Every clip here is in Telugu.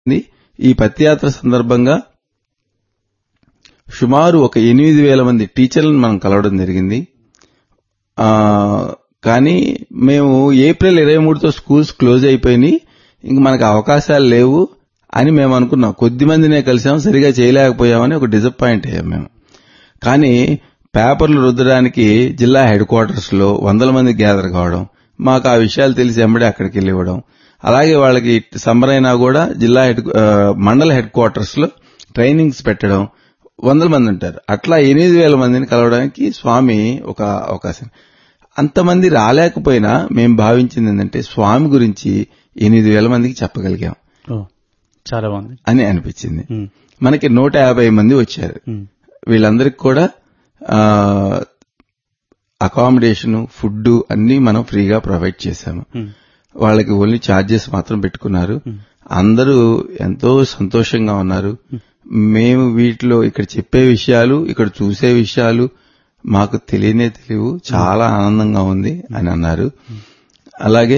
ఈ పత్యాత్ర సందర్భంగా సుమారు ఒక ఎనిమిది వేల మంది టీచర్లను మనం కలవడం జరిగింది ఆ, కానీ మేము ఏప్రిల్ ఇరవై మూడుతో స్కూల్స్ క్లోజ్ అయిపోయినాయి ఇంక మనకు అవకాశాలు లేవు అని మేము అనుకున్నాం కొద్ది మందినే కలిసాం సరిగా చేయలేకపోయామని ఒక డిసప్పాయింట్ అయ్యాం మేము కానీ పేపర్లు రుద్దడానికి జిల్లా హెడ్ క్వార్టర్స్ లో వందల మంది గ్యాదర్ కావడం మాకు ఆ విషయాలు తెలిసి ఎంబడే అక్కడికి వెళ్ళి ఇవ్వడం అలాగే వాళ్ళకి సమ్మర్ అయినా కూడా జిల్లా హెడ్ ఆ, మండల హెడ్ క్వార్టర్స్ లో ట్రైనింగ్స్ పెట్టడం వందల మంది ఉంటారు అట్లా ఎనిమిది వేల మందిని కలవడానికి స్వామి ఒక అవకాశం అంతమంది రాలేకపోయినా మేము భావించింది ఏంటంటే స్వామి గురించి ఎనిమిది వేల మందికి చెప్పగలిగాం ఓ చాలా బాగుంది అని అనిపించింది ఉమ్, మనకి నూట యాభై మంది వచ్చారు ఉమ్, వీళ్ళందరికి కూడా అకామిడేషన్ ఫుడ్ అన్ని మనం ఫ్రీగా ప్రొవైడ్ చేశాము ఉమ్, వాళ్ళకి ఓన్లీ ఛార్జెస్ మాత్రం పెట్టుకున్నారు అందరూ ఎంతో సంతోషంగా ఉన్నారు మేము వీటిలో ఇక్కడ చెప్పే విషయాలు ఇక్కడ చూసే విషయాలు మాకు తెలియనే తెలియవు చాలా ఆనందంగా ఉంది అని అన్నారు అలాగే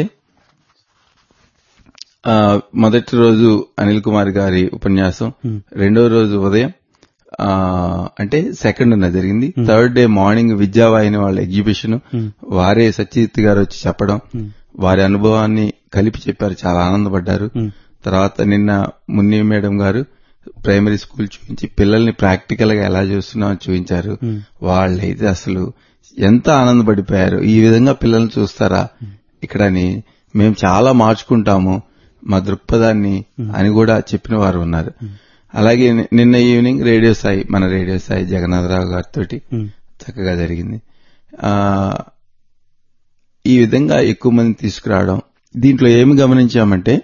ఆ, మొదటి రోజు అనిల్ కుమార్ గారి ఉపన్యాసం రెండో రోజు ఉదయం ఆ, అంటే సెకండ్ నా జరిగింది థర్డ్ డే మార్నింగ్ విద్యావాహిని వాళ్ళ ఎగ్జిబిషన్ వారే సత్యజిత్ గారు వచ్చి చెప్పడం వారి అనుభవాన్ని కలిపి చెప్పారు చాలా ఆనందపడ్డారు తర్వాత నిన్న మున్ని మేడం గారు ప్రైమరీ స్కూల్ చూపించి పిల్లల్ని ప్రాక్టికల్ గా ఎలా చూస్తున్నామో చూపించారు వాళ్ళైతే అసలు ఎంత ఆనందపడిపోయారు ఈ విధంగా పిల్లల్ని చూస్తారా ఇక్కడని మేము చాలా మార్చుకుంటాము మా దృక్పథాన్ని అని కూడా చెప్పిన వారు ఉన్నారు అలాగే ని- నిన్న ఈవినింగ్ రేడియో సాయి మన రేడియో సాయి జగన్నాథరావు గారితో ఉమ్, చక్కగా జరిగింది ఆ ఈ విధంగా ఎక్కువ మంది తీసుకురావడం దీంట్లో ఏమి గమనించామంటే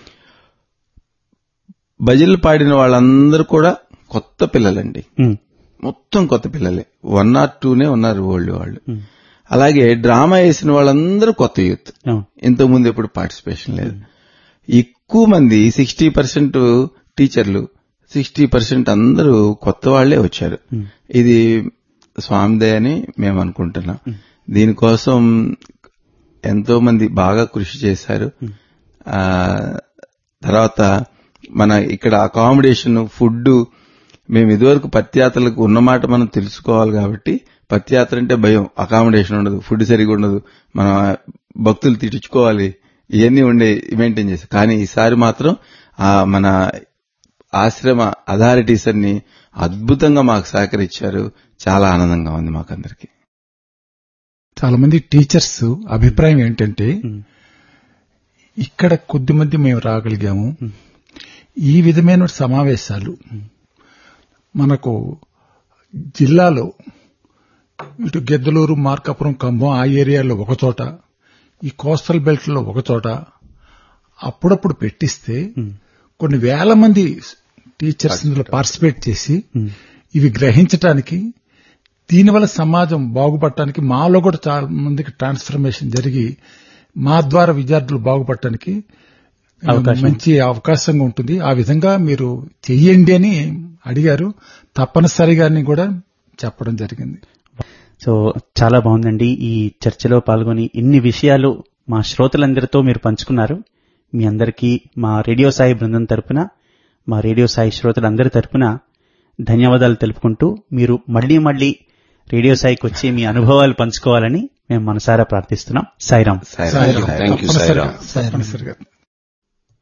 భజనలు పాడిన వాళ్ళందరూ కూడా కొత్త పిల్లలండి ఉమ్, మొత్తం కొత్త పిల్లలే వన్ ఆర్ టూనే ఉన్నారు ఓల్డ్ వాళ్ళు అలాగే డ్రామా వేసిన వాళ్ళందరూ కొత్త యూత్ అవును. ఇంతకుముందు ఎప్పుడు పార్టిసిపేషన్ లేదు ఎక్కువ మంది సిక్స్టీ పర్సెంట్ టీచర్లు సిక్స్టీ పర్సెంట్ అందరూ కొత్త వాళ్లే వచ్చారు ఇది స్వామిదే అని మేము అనుకుంటున్నాం దీనికోసం ఎంతో మంది బాగా కృషి చేశారు ఆ తర్వాత మన ఇక్కడ అకామిడేషన్ ఫుడ్ మేము ఇదివరకు పత్యాత్రలకు ఉన్నమాట మనం తెలుసుకోవాలి కాబట్టి పత్యాత్ర అంటే భయం అకామిడేషన్ ఉండదు ఫుడ్ సరిగా ఉండదు మనం భక్తులు తిట్టించుకోవాలి ఇవన్నీ ఉండే మెయింటైన్ చేసి కానీ ఈసారి మాత్రం ఆ మన ఆశ్రమ అథారిటీస్ అన్ని అద్భుతంగా మాకు సహకరించారు చాలా ఆనందంగా ఉంది మాకందరికి చాలా మంది టీచర్స్ అభిప్రాయం ఏంటంటే ఉమ్, ఇక్కడ కొద్ది మంది మేము రాగలిగాము ఈ విధమైన సమావేశాలు మనకు జిల్లాలో ఇటు గెద్దలూరు మార్కాపురం కంభం ఆ ఏరియాలో ఒక చోట ఈ కోస్టల్ బెల్ట్ లో ఒక చోట అప్పుడప్పుడు పెట్టిస్తే కొన్ని వేల మంది టీచర్స్ ఇందులో పార్టిసిపేట్ చేసి ఇవి గ్రహించటానికి దీనివల్ల సమాజం బాగుపడటానికి మాలో కూడా చాలా మందికి ట్రాన్స్ఫర్మేషన్ జరిగి మా ద్వారా విద్యార్థులు బాగుపడటానికి అవకాశం. మంచి అవకాశంగా ఉంటుంది ఆ విధంగా మీరు చెయ్యండి అని అడిగారు తప్పనిసరిగా అని కూడా చెప్పడం జరిగింది సో చాలా బాగుందండి ఈ చర్చలో పాల్గొని ఇన్ని విషయాలు మా శ్రోతలందరితో మీరు పంచుకున్నారు మీ అందరికీ మా రేడియో సాయి బృందం తరపున మా రేడియో సాయి శ్రోతలందరి తరపున ధన్యవాదాలు తెలుపుకుంటూ మీరు మళ్లీ మళ్లీ రేడియో సాయికి వచ్చి మీ అనుభవాలు పంచుకోవాలని మేము మనసారా ప్రార్థిస్తున్నాం సాయిరాం సాయి సాయిరాం. Thank you, తప్పనిసరిగా సాయిరాం. తప్పనిసరిగా